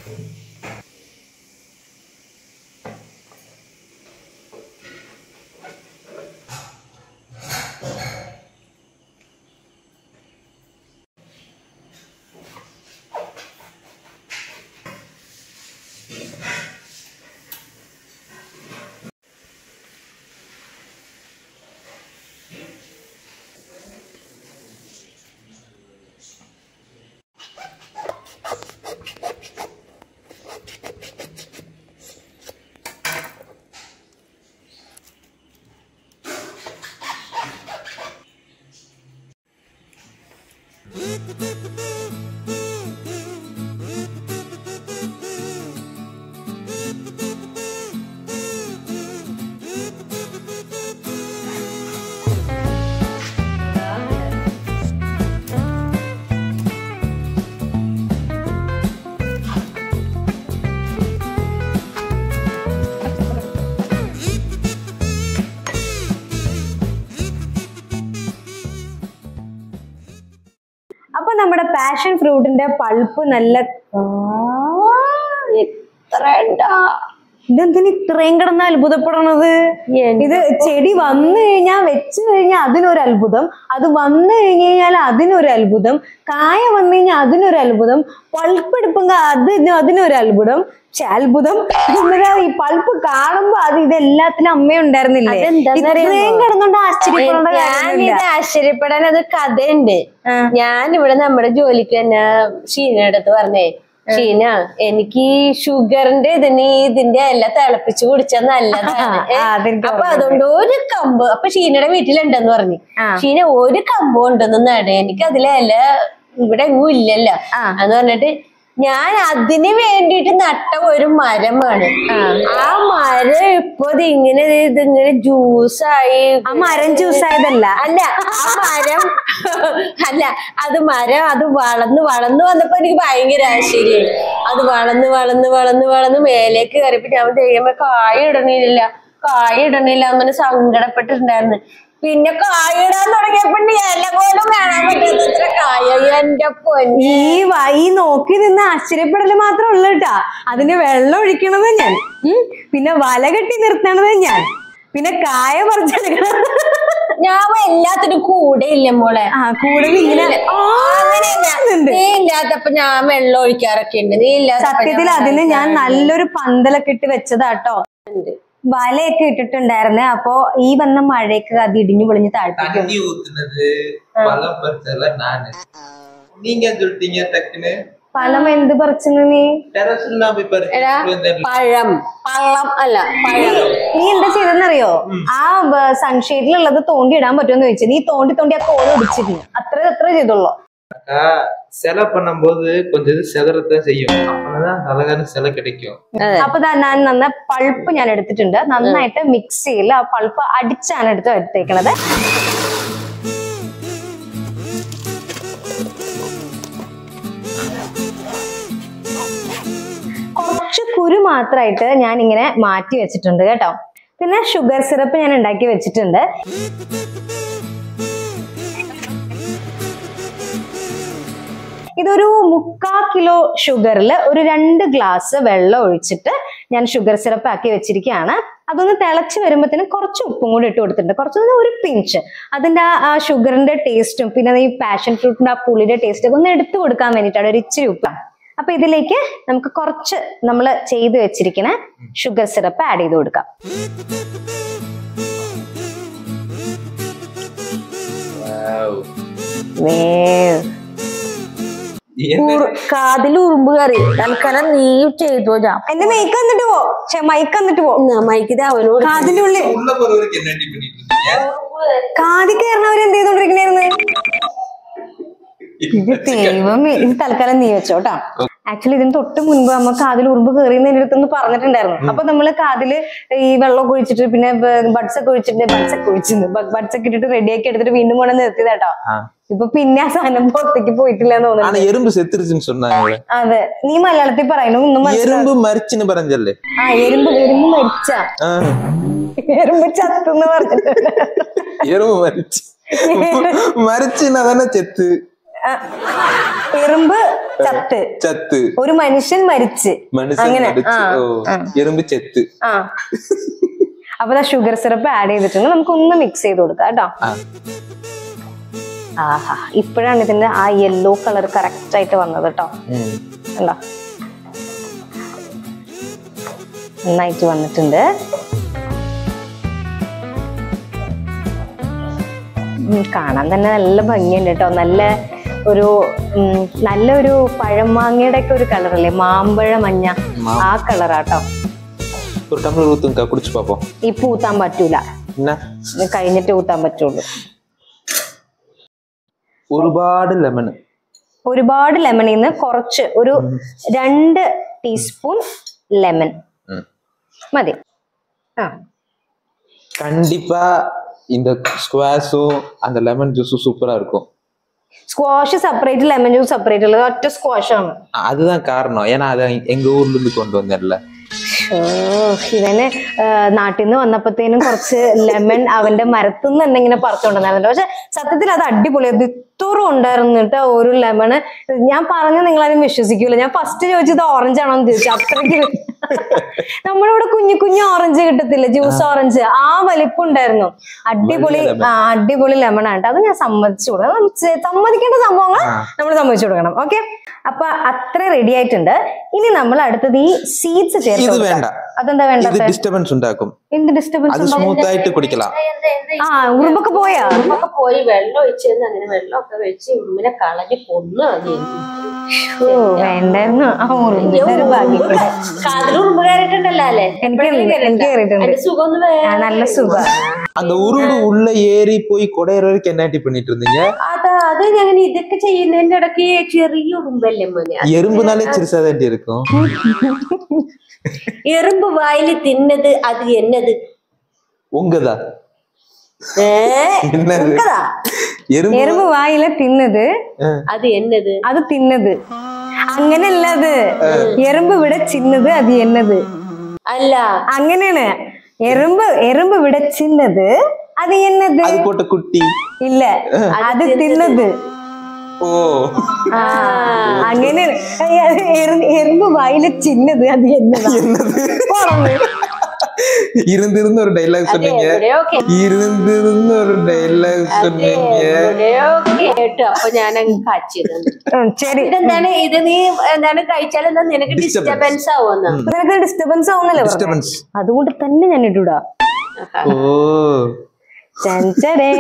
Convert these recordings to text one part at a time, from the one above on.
അപ്പൊ നമ്മുടെ passion ഫ്രൂട്ടിന്റെ pulp നല്ല എത്ര ഉണ്ടാ ഇതെന്തിന് ഇത്രയും കിടന്ന് അത്ഭുതപ്പെടണത് ഇത് ചെടി വന്നു കഴിഞ്ഞാൽ വെച്ച് കഴിഞ്ഞാൽ അതിനൊരു അത്ഭുതം അത് വന്നു കഴിഞ്ഞ് കഴിഞ്ഞാൽ അതിനൊരു അത്ഭുതം കായ വന്നു കഴിഞ്ഞാൽ അതിനൊരു അത്ഭുതം പൾപ്പ് എടുക്കുമ്പോ അത് അതിനൊരു അത്ഭുതം പക്ഷെ അത്ഭുതം എന്നിട്ട് ഈ പൾപ്പ് കാണുമ്പോ അത് ഇതെല്ലാത്തിനും അമ്മയുണ്ടായിരുന്നില്ലേ അതെന്താന്നറിയാമോ? ഇത്രയും കിടന്നുകൊണ്ട് ആശ്ചര്യപ്പെടേണ്ട കാര്യമില്ല ഞാനിത് ആശ്ചര്യപ്പെടാൻ അത് കഥയുണ്ട് ആ. ഞാൻ ഇവിടെ നമ്മുടെ ജോലിക്ക് തന്നെ ഷീനയുടെ അടുത്ത് പറഞ്ഞേ ഷീന എനിക്ക് ഈ ഷുഗറിന്റെ ഇതിന് ഇതിന്റെ എല്ലാം തിളപ്പിച്ച് കുടിച്ചാൽ നല്ലതാണ് ഏ, ആ, അതെനിക്ക് അപ്പൊ അതുകൊണ്ട് ഒരു കമ്പ് അപ്പൊ ഷീനയുടെ വീട്ടിലുണ്ടെന്ന് പറഞ്ഞു ആ. ഷീന ഒരു കമ്പ് ഉണ്ടെന്ന് നട് എനിക്ക് അതിലെ ഇല ഇവിടെ എങ്ങും ഇല്ലല്ലോ ആ. എന്ന് പറഞ്ഞിട്ട് ഞാൻ അതിന് വേണ്ടിയിട്ട് നട്ട ഒരു മരമാണ് ആ മരം ഇപ്പൊ ഇത് ഇങ്ങനെ ഇത് ഇങ്ങനെ ജ്യൂസായി ആ മരം ജ്യൂസ് ആയതല്ല അല്ല ആ മരം അല്ല അത് മരം അത് വളർന്ന് വളർന്ന് വന്നപ്പോ എനിക്ക് ഭയങ്കര ആശ്ചര്യം അത് വളർന്ന് വളർന്ന് വളർന്ന് വളർന്ന് മേലേക്ക് കയറിയപ്പോ ഞാൻ ദൈവമേ കായ ഇടണില്ല കായ ഇടണില്ല അങ്ങനെ സങ്കടപ്പെട്ടിട്ടുണ്ടായിരുന്നു പിന്നെ കായ ഇടാൻ തുടങ്ങിയപ്പോ ഇല പോലും കാണാൻ പറ്റാത്തത്ര കായ എന്റെ പൊന്നി ഈ വ- ഈ നോക്കി നിന്ന് ആശ്ചര്യപ്പെടല് മാത്രമേ ഉള്ളൂ കേട്ടാ അതിന് വെള്ളം ഒഴിക്കണത് ഞാൻ ഉം. പിന്നെ വല കെട്ടി നിർത്തണത് ഞാൻ പിന്നെ കായ പറിച്ചെടുക്കണത് ഞാൻ എല്ലാത്തിനും കൂടെ ഇല്ല മോളെ ആ കൂടുതൽ ഇങ്ങനെ ആ, അങ്ങനെയല്ല ഉണ്ട്. നീ ഇല്ലാത്തപ്പോ ഞാൻ വെള്ളം ഒഴിക്കാറൊക്കെ ഉണ്ട് നീ ഇല്ലാത്തപ്പോ സത്യത്തിൽ ഞാൻ അതിന് ഞാൻ വെള്ളം നല്ലൊരു പന്തലൊക്കെ ഇട്ട് വെച്ചതാട്ടോ ഒഴിക്കാറുണ്ട്. വലയൊക്കെ ഇട്ടിട്ടുണ്ടായിരുന്നേ അപ്പൊ ഈ വന്ന മഴയ്ക്ക് അത് ഇടിഞ്ഞു പൊളിഞ്ഞ് താഴ്ത്തേക്ക് தண்ணி ஊத்துனது பழம் பறிச்சல நானு நீங்க சொல்லிட்டீங்க டக்குன்னு പഴം എന്ത് പറിച്ചെന്ന് നീ டெரஸ்ல போய் എടാ பறிச்சு പഴം പള്ളം അല്ല പഴം നീ എന്താ ചെയ്തെന്നറിയോ ആ സൺഷെയ്ഡിലുള്ളത് തോണ്ടി ഇടാൻ പറ്റുമെന്ന് ചോദിച്ചു നീ തോണ്ടി തോണ്ടി ആ കോല ഒടിച്ചിരുന്നു അത്ര അത്ര ചെയ്തുള്ളൂ அக்கா சிலை பண்ணும்போது கொஞ்சம் இது செதறத்தான் செய்யும் அப்பதான் அழகான சிலை கிடைக்கும் അപ്പൊ ദാ ഞാൻ നന്ന പൾപ്പ് ഞാൻ എടുത്തിട്ടുണ്ട് നന്നായിട്ട് മിക്സിയിൽ ആ പൾപ്പ് അടിച്ചാണ് എടുത്ത് എടുത്തേക്കണത് കുറച്ച് കുരു മാത്രമായിട്ട് ഞാൻ ഇങ്ങനെ മാറ്റി വെച്ചിട്ടുണ്ട് കേട്ടോ പിന്നെ ഷുഗർ സിറപ്പ് ഞാൻ ഉണ്ടാക്കി വെച്ചിട്ടുണ്ട് ഇതൊരു മുക്കാ കിലോ ഷുഗറിൽ ഒരു രണ്ട് ഗ്ലാസ് വെള്ളം ഒഴിച്ചിട്ട് ഞാൻ ഷുഗർ സിറപ്പ് ആക്കി വെച്ചിരിക്കുകയാണ് അതൊന്ന് തിളച്ച് വരുമ്പോഴത്തേനും കുറച്ച് ഉപ്പും കൂടി ഇട്ട് കൊടുത്തിട്ടുണ്ട് കുറച്ച് ഒരു പിഞ്ച് അതിന്റെ ആ- ആ ഷുഗറിന്റെ ടേസ്റ്റും പിന്നെ ഈ പാഷൻ ഫ്രൂട്ടിന്റെ ആ പുളിയുടെ ടേസ്റ്റ് ഒക്കെ ഒന്ന് എടുത്തു കൊടുക്കാൻ വേണ്ടിയിട്ടാണ് ഒരു ഇച്ചിരി ഉപ്പ് അപ്പൊ ഇതിലേക്ക് നമുക്ക് കുറച്ച് നമ്മൾ ചെയ്ത് വെച്ചിരിക്കുന്ന ഷുഗർ സിറപ്പ് ആഡ് ചെയ്ത് കൊടുക്കാം കാതിൽ ഉറുമ്പ് കയറി തൽക്കാലം നീ ചെയ്തോ ഞാൻ എന്റെ മൈക്ക് വന്നിട്ട് പോ പക്ഷെ മൈക്ക് വന്നിട്ട് പോ മൈക്കിത് അവനോട് കാതിന്റെ ഉള്ളിൽ உள்ள போற வரைக்கும் என்ன பண்ணிட்டு இருக்கீங்க കാതി കയറണവർ എന്ത് ചെയ്തോണ്ടിരിക്കണായിരുന്നു ഇത് ദൈവമേ ഇത് തൽക്കാലം നീ വെച്ചോട്ടാ ആക്ച്വലി ഇതിന് തൊട്ട് മുൻപ് അമ്മ കാതിൽ ഉറുമ്പ് കയറിയെന്ന് എന്റെ അടുത്തൊന്ന് പറഞ്ഞിട്ടുണ്ടായിരുന്നു അപ്പൊ നമ്മള് കാതില് ഈ വെള്ളം ഒഴിച്ചിട്ട് പിന്നെ ബഡ്സ് ഒക്കെ ഒഴിച്ചിട്ട് ബഡ്സ് ഒക്കെ ഒഴിച്ചിരുന്നു ബഡ്സ് ഒക്കെ ഇട്ടിട്ട് റെഡിയാക്കി എടുത്തിട്ട് വീണ്ടും കൊണ്ട് നിർത്തിയതാട്ടോ ആ. ഇപ്പൊ പിന്നെ ആ സാധനം പുറത്തേക്ക് പോയിട്ടില്ല എന്ന് ஆனா തോന്നുന്നു எறும்பு செத்துருச்சுன்னு சொன்னாங்க അതെ നീ മലയാളത്തിൽ പറയണു ഒന്നും മനസ്സിലാ எறும்பு மரிச்சுன்னு പറഞ്ഞല്ലേ ആ എറുമ്പ് എറുമ്പ് മരിച്ച ആ, എറുമ്പ് ചത്തെന്ന് പറഞ്ഞിട്ടുണ്ട് எறும்பு மரிச்சு மரிச்சுன்னா தானே செத்து ആ, എറുമ്പ് ചത്ത് ചത്ത് ഒരു മനുഷ്യൻ മരിച്ച് മനുഷ്യൻ അങ്ങനെ, മരിച്ച്. ആ, ഓ എറുമ്പ് ചെത്ത് ആ അപ്പൊ ഷുഗർ സിറപ്പ് ആഡ് ചെയ്തിട്ടുണ്ട് നമുക്ക് ഒന്ന് മിക്സ് ചെയ്ത് കൊടുക്കാം കേട്ടോ ആ ആഹാ ഇപ്പോഴാണ് ഇതിന്റെ ആ യെല്ലോ കളർ കറക്റ്റ് ആയിട്ട് വന്നത് കേട്ടോ ഉം. കണ്ടോ നന്നായിട്ട് വന്നിട്ടുണ്ട് ഉം, കാണാൻ തന്നെ നല്ല ഭംഗിയുണ്ട് കേട്ടോ നല്ല ഒരു ഉം, നല്ലൊരു പഴമാങ്ങയുടെ ഒക്കെ ഒരു കളറല്ലേ മാമ്പഴ മഞ്ഞ മാ- ആ കളറാട്ടോ ഒരു ടംബ്ലർ ഊത്തുങ്ക കുടിച്ചു പാപ്പോ ഈ പൂത്താൻ പറ്റൂല എന്നാ ഇത് കഴിഞ്ഞിട്ട് ഊത്താൻ പറ്റുള്ളൂ ഒരുപാട് ലെമൺ ഒരുപാട് ലെമണിൽ നിന്ന് കുറച്ച് ഒരു രണ്ട് ടീസ്പൂൺ ലെമൺ മതി ആ கண்டிப்பா இந்த ஸ்குவாஷும் அந்த லெமன் ஜூஸும் சூப்பரா இருக்கும் squash separate lemon juice separate ഉള്ളത് ഒറ്റ സ്ക്വാഷ് ആണ് அதுதான் காரணம் ஏன்னா அதை எங்க ஊர்ல இருந்து கொண்டு வந்தேன்ல ഓ, ഇവന് ആ, നാട്ടിൽ നിന്ന് വന്നപ്പോഴത്തേനും കുറച്ച് ലെമൺ അവന്റെ മരത്തിൽ നിന്ന് തന്നെ ഇങ്ങനെ പറിച്ചുകൊണ്ടിരുന്നായിരുന്നു പക്ഷെ സത്യത്തിൽ അത് അടിപൊളിയായിരുന്നു ഇത്തോറും ഉണ്ടായിരുന്നു കേട്ടോ ഒരു ലെമണ് ഞാൻ പറഞ്ഞ നിങ്ങളാരും വിശ്വസിക്കൂല ഞാൻ ഫസ്റ്റ് ചോദിച്ചത് ഓറഞ്ച് ആണോ എന്ന് ചോദിച്ചു അത്രയ്ക്ക് നമ്മുടെ ഇവിടെ കുഞ്ഞു കുഞ്ഞു ഓറഞ്ച് കിട്ടത്തില്ല ജ്യൂസ് ഓറഞ്ച് ആ വലിപ്പം ഉണ്ടായിരുന്നു അടിപൊളി വലിയ lemon. ആ അടിപൊളി ലെമൺ ആണ് അത് ഞാൻ സമ്മതിച്ചു കൊടുക്കണം നമ്മൾ ചെ- സമ്മതിക്കേണ്ട സംഭവങ്ങൾ ആ. നമ്മൾ സമ്മതിച്ചു കൊടുക്കണം ഓക്കെ അപ്പൊ അത്ര റെഡി ആയിട്ടുണ്ട് ഇനി നമ്മൾ അടുത്തത് ഈ സീഡ്സ് ചേർത്ത് ഇത് കൊടുക്കാം. വേണ്ട അതെന്താ ഇത് വേണ്ടത് ഡിസ്റ്റർബൻസ് ഉണ്ടാക്കും എന്ത് ഡിസ്റ്റർബൻസ് അത് സ്മൂത്ത് ആയിട്ട് കുടിக்கலாம் ആ ഉറുമ്പൊക്കെ പോയാ ഉറുമ്പൊക്കെ പോയി വെള്ളം ഒഴിച്ചിരുന്ന് അങ്ങനെ വെള്ളമൊക്കെ വെച്ച് ഉറുമ്പിനെ കളഞ്ഞ് കൊന്നു ഓ വേണ്ടായിരുന്നു ആ ഉറുമ്പിന്റെ ഒരു ഭാഗ്യം കൂടെ. കാതിൽ ഉറുമ്പ് കയറിയിട്ടുണ്ടല്ലോ അല്ലേ എനിക്ക് എനിക്ക് കയറിയിട്ടുണ്ട് അതിന്റെ സുഖം ഒന്ന് വേ- ആ, നല്ല സുഖ அந்த உரும்பு உள்ள ஏறி போய் குடையிற வரைக்கும் என்ன பண்ணிட்டு இருந்தீங்க അതാ അത് ഞാൻ ഇതൊക്കെ ചെയ്യുന്നതിന്റെ ഇടയ്ക്ക് ചെറിയ ഉറുമ്പല്ലേ മോനെ അത് எறும்புனாலே சிறுசா தாண்டி இருக்கும் എറുമ്പ് വായില് തിന്നത് അത് എന്നത് உங்கதா ഏ என்னது ഉക്കതാ. எறும்பு എറുമ്പ് വായില തിന്നത് അത് എന്നത് അത് തിന്നത് അങ്ങനെയല്ല അത് എറുമ്പ് ഇവിടെ ചിന്നത് അത് എന്നത് അല്ല അങ്ങനെയാണ് എറുമ്പ് എറുമ്പ് ഇവിടെ ചിന്നത് അത് എന്നത് அது போட்ட குட்டி ഇല്ല അത് തിന്നത് ஓ ആ അങ്ങനെ എറുമ്പ് വായില ചിന്നത് അത് എന്നതാ പോടന്ന്. இருந்து இருந்து ஒரு டைலாக் சொன்னீங்க എവിടെയൊക്കെ இருந்து இருந்து ஒரு டைலாக் சொன்னீங்க എവിടെയൊക്കെ കേട്ടു അപ്പൊ ഞാൻ അങ്ങ് കാച്ചിരുന്നു ഉം, ശരി ഇതെന്താണ് ഇത് നീ എന്താണ് കഴിച്ചാൽ എന്താ നിനക്ക് Disturbance. ഡിസ്റ്റർബൻസ് ആവുമെന്ന് അപ്പൊ നിനക്ക് ഡിസ്റ്റർബൻസ് ആവുന്നല്ലേ പറഞ്ഞെ? டிஸ்டர்பன்ஸ் അതുകൊണ്ട് തന്നെ ഞാൻ ഇടൂടാ ஓ ചഞ്ചടേ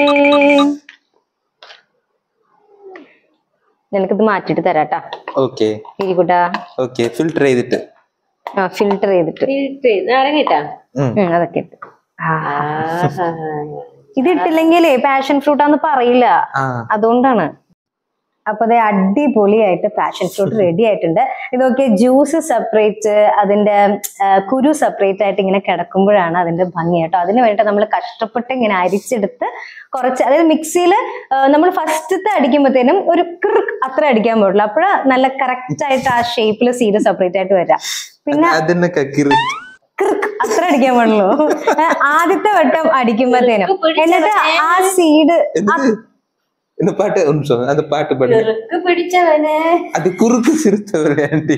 നിനക്കിത് മാറ്റിട്ട് തരാട്ടാ ஓகே ഇരിക്കൂട്ടാ ஓகே ஃபில்டர் ചെയ്തിട്ട് ആ ഫിൽട്ടർ ചെയ്തിട്ട് നാരങ്ങിട്ടാ ഉം. ഉം, അതൊക്കെ ഇട്ട് ആ, ഇത് ഇട്ടില്ലെങ്കിലേ പാഷൻ ഫ്രൂട്ടാന്ന് പറയില്ല ആ അതുകൊണ്ടാണ് അപ്പൊ അതെ അടിപൊളിയായിട്ട് പാഷൻ ഫ്രൂട്ട് റെഡി ആയിട്ടുണ്ട് ഇതൊക്കെ ജ്യൂസ് സെപ്പറേറ്റ് അതിന്റെ ആ, കുരു സെപ്പറേറ്റ് ആയിട്ട് ഇങ്ങനെ കിടക്കുമ്പോഴാണ് അതിന്റെ ഭംഗി കേട്ടോ അതിന് വേണ്ടിയിട്ട് നമ്മൾ കഷ്ടപ്പെട്ട് ഇങ്ങനെ അരിച്ചെടുത്ത് കുറച്ച് അതായത് മിക്സിയിൽ നമ്മൾ ഫസ്റ്റത്തെ അടിക്കുമ്പോഴത്തേനും ഒരു ക്രിക്ക് അത്ര അടിക്കാൻ പാടില്ല അപ്പോഴ നല്ല കറക്റ്റ് ആയിട്ട് ആ ഷേപ്പിൽ സീഡ് സെപ്പറേറ്റ് ആയിട്ട് വരാം പിന്നെ അതെന്നെ കക്കിറി ക്രിക്ക് അത്ര അടിക്കാൻ പാടുള്ളൂ ഏ, ആദ്യത്തെ വട്ടം അടിക്കുമ്പോഴത്തേനും എന്നിട്ട് ആ സീഡ് என்னது இந்த பாட்டு ஒரு நிமிஷம் அந்த பாட்டு பாடு ചെറുക്ക് പിടിച്ചവനെ அது குறுக்கு சிறுத்த விளையாண்டி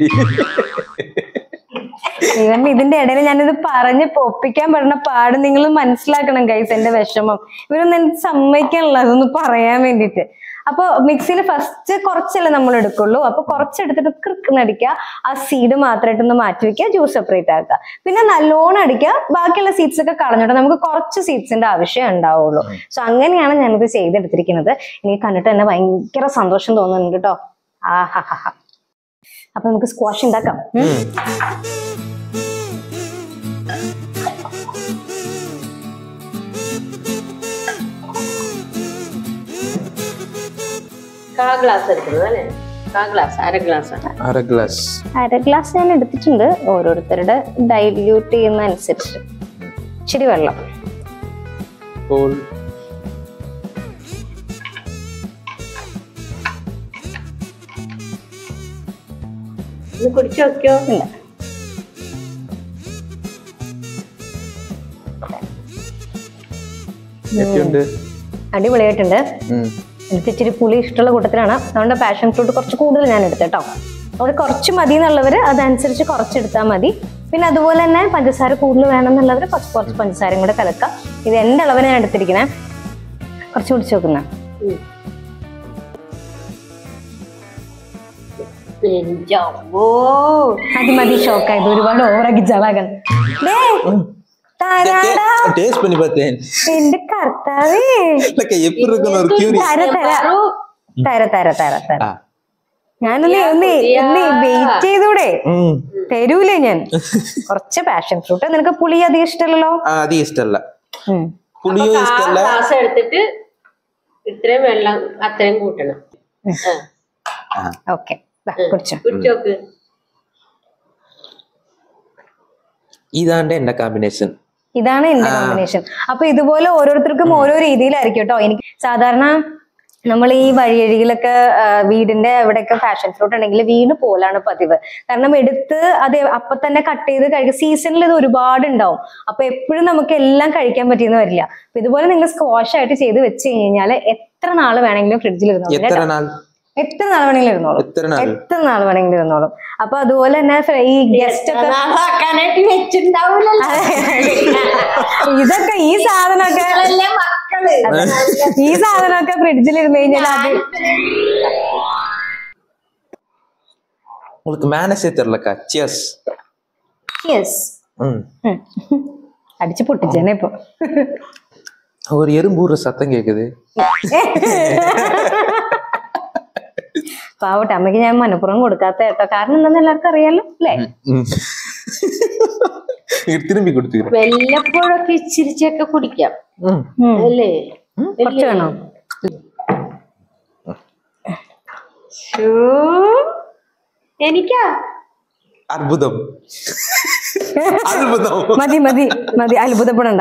ഇവൻ ഇതിന്റെ ഇടയിൽ ഞാനിത് പറഞ്ഞ് പൊപ്പിക്കാൻ പറ്റുന്ന പാട് നിങ്ങൾ മനസ്സിലാക്കണം ഗൈസ് എന്റെ വിഷമം ഇവരൊന്നും എനിക്ക് സമ്മതിക്കാനുള്ള അതൊന്ന് പറയാൻ വേണ്ടിട്ട് അപ്പൊ മിക്സിയിൽ ഫസ്റ്റ് കുറച്ചല്ലേ നമ്മൾ എടുക്കുള്ളൂ അപ്പൊ കുറച്ചെടുത്തിട്ട് ക്രിക്ക് അടിക്കുക ആ സീഡ് മാത്രമായിട്ടൊന്ന് മാറ്റി വെക്കുക ജ്യൂസ് സെപ്പറേറ്റ് ആക്കുക പിന്നെ നല്ലോണം അടിക്കുക ബാക്കിയുള്ള സീഡ്സ് ഒക്കെ കളഞ്ഞിട്ട് നമുക്ക് കുറച്ച് സീഡ്സിന്റെ ആവശ്യം ഉണ്ടാവുള്ളൂ സോ അങ്ങനെയാണ് ഞാനിത് ചെയ്തെടുത്തിരിക്കുന്നത് എനിക്ക് കണ്ടിട്ട് തന്നെ ഭയങ്കര സന്തോഷം തോന്നുന്നുണ്ട് കേട്ടോ ആ ഹാ ഹാ ഹാ അപ്പൊ നമുക്ക് സ്ക്വാഷ് ഉണ്ടാക്കാം ഉം? കാ ഗ്ലാസ് എടുക്കുന്നത് അല്ലേ കാ ഗ്ലാസ് അര ഗ്ലാസ് அரை கிளாஸ் അര ഗ്ലാസ് ഞാൻ എടുത്തിട്ടുണ്ട് ഓരോരുത്തരുടെ ഡൈല്യൂട്ട് ചെയ്യുന്ന അനുസരിച്ച് ഇച്ചിരി വെള്ളം போல் ഒന്ന് കുടിച്ചു നോക്കിയോ ഇല്ല എത്തിയുണ്ട് അടിപൊളിയായിട്ടുണ്ട് ഉം. എനിക്ക് ഇച്ചിരി പുളി ഇഷ്ടമുള്ള കൂട്ടത്തിലാണ് അതുകൊണ്ട് പാഷൻ ഫ്രൂട്ട് കുറച്ച് കൂടുതൽ ഞാൻ എടുത്തേട്ടോ അത് കുറച്ച് മതി എന്നുള്ളവർ അതനുസരിച്ച് കുറച്ചെടുത്താൽ മതി പിന്നെ അതുപോലെ തന്നെ പഞ്ചസാര കൂടുതൽ വേണം എന്നുള്ളവർ കുറച്ച് കുറച്ച് പഞ്ചസാരയും കൂടെ കലക്കാം ഇത് എൻ്റെ അളവിന് ഞാൻ എടുത്തിരിക്കണേ കുറച്ച് കുടിച്ച് നോക്കുന്ന എന്റെ അമ്മോ. മതി മതി ഷോക്കായത് ഒരുപാട് ഓവറാക്കി ചളാകൻ டேஸ்ட் பண்ணி பார்த்தேன் എന്റെ കർത്താവേ இல்லக்கா எப்படி இருக்குன்னு ஒரு கியூரி തര തര തര തര തര തര ആ. ഞാനൊന്ന് ഒന്ന് ഒന്ന് വെയിറ്റ് ചെയ്തൂടെ ம் തരൂലേ ഞാൻ കുറച്ച് പാഷൻ ഫ്രൂട്ട് നിനക്ക് പുളി അധികം ഇഷ്ടമല്ലല്ലോ ആ, അത് ഇഷ്ടല്ല ഉം. പുളിയും ആ ഇഷ്ടല്ല ഗ്ലാസ് എടുത്തിട്ട് ഇത്രയും വെള്ളം അത്രയും കൂട്ടണം ആ, ഓക്കെ കുടിച്ചോ കുടിച്ചോക്ക് ഇതാണ്ട് എന്റെ കോമ്പിനേഷൻ ഇതാണ് എന്റെ കോമ്പിനേഷൻ അപ്പൊ ഇതുപോലെ ഓരോരുത്തർക്കും ഓരോ രീതിയിലായിരിക്കും കേട്ടോ എനിക്ക് സാധാരണ നമ്മൾ ഈ വഴിയഴികളൊക്കെ ആ, വീടിന്റെ എവിടെയൊക്കെ ഫാഷൻ ഫ്രൂട്ട് ഉണ്ടെങ്കിൽ വീണ് പോലാണ് പതിവ് കാരണം എടുത്ത് അത് അപ്പൊ തന്നെ കട്ട് ചെയ്ത് കഴിക്കും സീസണിൽ ഇത് ഒരുപാട് ഉണ്ടാവും അപ്പൊ എപ്പോഴും നമുക്ക് എല്ലാം കഴിക്കാൻ പറ്റിയെന്ന് വരില്ല അപ്പൊ ഇതുപോലെ നിങ്ങൾ സ്ക്വാഷ് ആയിട്ട് ചെയ്ത് വെച്ച് കഴിഞ്ഞാൽ എത്ര നാൾ വേണമെങ്കിലും ഫ്രിഡ്ജിൽ ഇരുന്നോളും എത്ര കേട്ടോ. നാൾ എത്ര നാൾ വേണമെങ്കിലും ഇരുന്നോളും എത്ര നാൾ എത്ര നാൾ വേണമെങ്കിലും ഇരുന്നോളും അപ്പൊ അതുപോലെ തന്നെ ഫ്ര- ഈ ഗസ്റ്റ് ഒക്കെ നാളാക്കാനായിട്ട് വെച്ചിണ്ടാവൂലല്ലോ ഇതൊക്കെ ഈ സാധനമൊക്കെ നിങ്ങളല്ലേ മക്കള് ഈ സാധനമൊക്കെ ഫ്രിഡ്ജിൽ ഇരുന്ന് കഴിഞ്ഞാൽ അത് உங்களுக்கு மேனஸே தெரியலக்கா சியர்ஸ் യെസ് ம் അടിച്ചു പൊട്ടിച്ചേനെ ഇപ്പൊ ஒரு எறும்பூர் சத்தம் கேக்குது പാവട്ടെ അമ്മയ്ക്ക് ഞാൻ മനഃപൂർവ്വം കൊടുക്കാത്ത കേട്ടോ കാരണം എന്താന്ന് എല്ലാവർക്കും അറിയാലോ അല്ലേ ம். இங்க திரும்பி கொடுத்துக்கிறேன் വല്ലപ്പോഴൊക്കെ ഇച്ചിരിച്ചൊക്കെ കുടിക്കാം ம். ഉം. അല്ലേ കുറച്ച് വേണോ ശ്ശോ. എനിക്കാ அற்புதம் அற்புதம் മതി മതി മതി അത്ഭുതപ്പെടണ്ട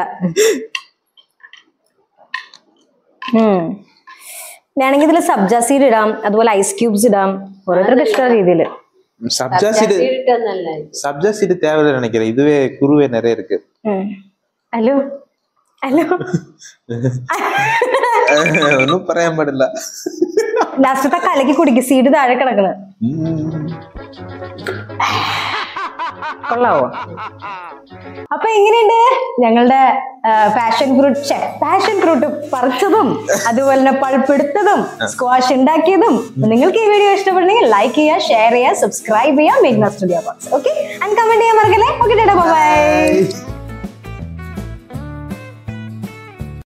ഉം. വേണമെങ്കിൽ ഇതിൽ സബ്ജ സീഡ് ഇടാം അതുപോലെ ഐസ് ക്യൂബ്സ് ഇടാം ഓരോരുത്തർക്ക് ഇഷ്ടമുള്ള രീതിയിൽ சப்ஜா சீடு ഇട്ടൊന്നല്ല சப்ஜா சீடு தேவையில்லை நினைக்கிறேன் இதுவே குருவே நிறைய இருக்கு ഹലോ ഹലോ ஒன்னும் പറയാൻ പാടില്ല ലാസ്റ്റത്തെ കലക്കി കുടിക്കും സീഡ് താഴെ കിടക്കണ് ம். കൊള്ളാവോ അപ്പൊ എങ്ങനെയുണ്ട് ഞങ്ങളുടെ പാഷൻ ഫ്രൂട്ട് പാഷൻ ഫ്രൂട്ട് പറിച്ചതും അതുപോലെ തന്നെ പൾപ്പെടുത്തതും സ്ക്വാഷ് ഉണ്ടാക്കിയതും നിങ്ങൾക്ക് ഈ വീഡിയോ ഇഷ്ടപ്പെടുന്നെങ്കിൽ ലൈക്ക് ചെയ്യുക ഷെയർ ചെയ്യുക സബ്സ്ക്രൈബ് ചെയ്യുക മേഘ്ന studio box okay and comment ചെയ്യാൻ മറക്കല്ലേ ഓക്കെ ബൈ